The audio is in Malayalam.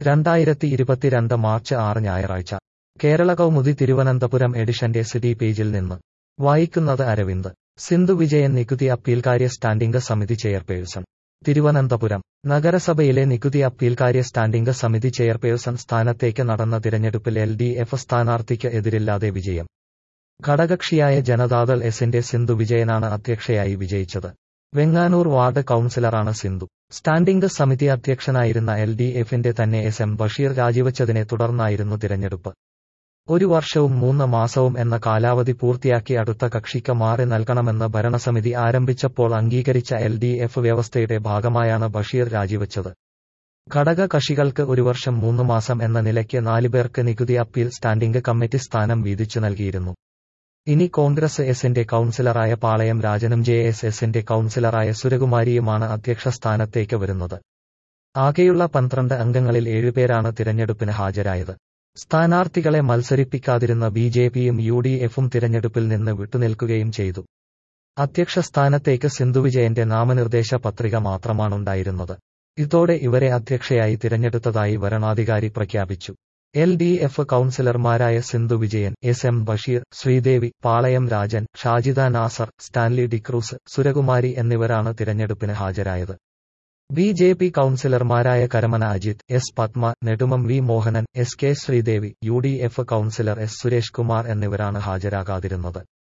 രണ്ടായിരത്തി ഇരുപത്തിരണ്ട് മാർച്ച് ആറ് ഞായറാഴ്ച കേരള കൗമുദി തിരുവനന്തപുരം എഡിഷന്റെ സിറ്റി പേജിൽ നിന്ന് വായിക്കുന്നത് അരവിന്ദ് സിന്ധു വിജയൻ നികുതി അപ്പീൽകാര്യ സ്റ്റാൻഡിംഗ് സമിതി ചെയർപേഴ്സൺ തിരുവനന്തപുരം നഗരസഭയിലെ നികുതി അപ്പീൽകാര്യ സ്റ്റാൻഡിംഗ് സമിതി ചെയർപേഴ്സൺ സ്ഥാനത്തേക്ക് നടന്ന തിരഞ്ഞെടുപ്പിൽ എൽ ഡി എഫ് സ്ഥാനാർത്ഥിക്ക് എതിരില്ലാതെ വിജയം ഘടകകക്ഷിയായ ജനതാദൾ എസിന്റെ സിന്ധു വിജയനാണ് അധ്യക്ഷയായി വിജയിച്ചത് വെങ്ങാനൂർ വാർഡ് കൌൺസിലറാണ് സിന്ധു സ്റ്റാൻഡിംഗ് സമിതി അധ്യക്ഷനായിരുന്ന എൽ ഡി എഫിന്റെ തന്നെ എസ് എം ബഷീർ രാജിവച്ചതിനെ തുടർന്നായിരുന്നു തിരഞ്ഞെടുപ്പ് ഒരു വർഷവും മൂന്ന് മാസവും എന്ന കാലാവധി പൂർത്തിയാക്കി അടുത്ത കക്ഷിക്ക് മാറി നൽകണമെന്ന് ഭരണസമിതി ആരംഭിച്ചപ്പോൾ അംഗീകരിച്ച എൽ ഡി എഫ് വ്യവസ്ഥയുടെ ഭാഗമായാണ് ബഷീർ രാജിവച്ചത് ഘടക കക്ഷികൾക്ക് ഒരു വർഷം മൂന്ന് മാസം എന്ന നിലയ്ക്ക് നാലുപേർക്ക് നികുതി അപ്പീൽ സ്റ്റാൻഡിംഗ് കമ്മിറ്റി സ്ഥാനം വീതിച്ചു നൽകിയിരുന്നു ഇനി കോൺഗ്രസ് എസിന്റെ കൌൺസിലറായ പാളയം രാജനും ജെ എസ് എസിന്റെ കൌൺസിലറായ സുരകുമാരിയുമാണ് അധ്യക്ഷ സ്ഥാനത്തേക്ക് വരുന്നത് ആകെയുള്ള പന്ത്രണ്ട് അംഗങ്ങളിൽ ഏഴുപേരാണ് തിരഞ്ഞെടുപ്പിന് ഹാജരായത് സ്ഥാനാർത്ഥികളെ മത്സരിപ്പിക്കാതിരുന്ന ബി ജെ പിയും യു ഡി എഫും തിരഞ്ഞെടുപ്പിൽ നിന്ന് വിട്ടുനിൽക്കുകയും ചെയ്തു അധ്യക്ഷ സ്ഥാനത്തേക്ക് സിന്ധുവിജയന്റെ നാമനിർദ്ദേശ പത്രിക മാത്രമാണുണ്ടായിരുന്നത് ഇതോടെ ഇവരെ അധ്യക്ഷയായി തിരഞ്ഞെടുത്തതായി വരണാധികാരി പ്രഖ്യാപിച്ചു എൽ ഡി എഫ് കൌൺസിലർമാരായ സിന്ധു വിജയൻ എസ് എം ബഷീർ ശ്രീദേവി പാളയം രാജൻ ഷാജിദ നാസർ സ്റ്റാൻലി ഡിക്രൂസ് സുരകുമാരി എന്നിവരാണ് തിരഞ്ഞെടുപ്പിന് ഹാജരായത് ബി ജെ പി കൌൺസിലർമാരായ Karamana Ajith S Padma Nedumam V Mohanan S K Sreedevi U D F councillor S Suresh Kumar എന്നിവരാണ് ഹാജരാകാതിരുന്നത്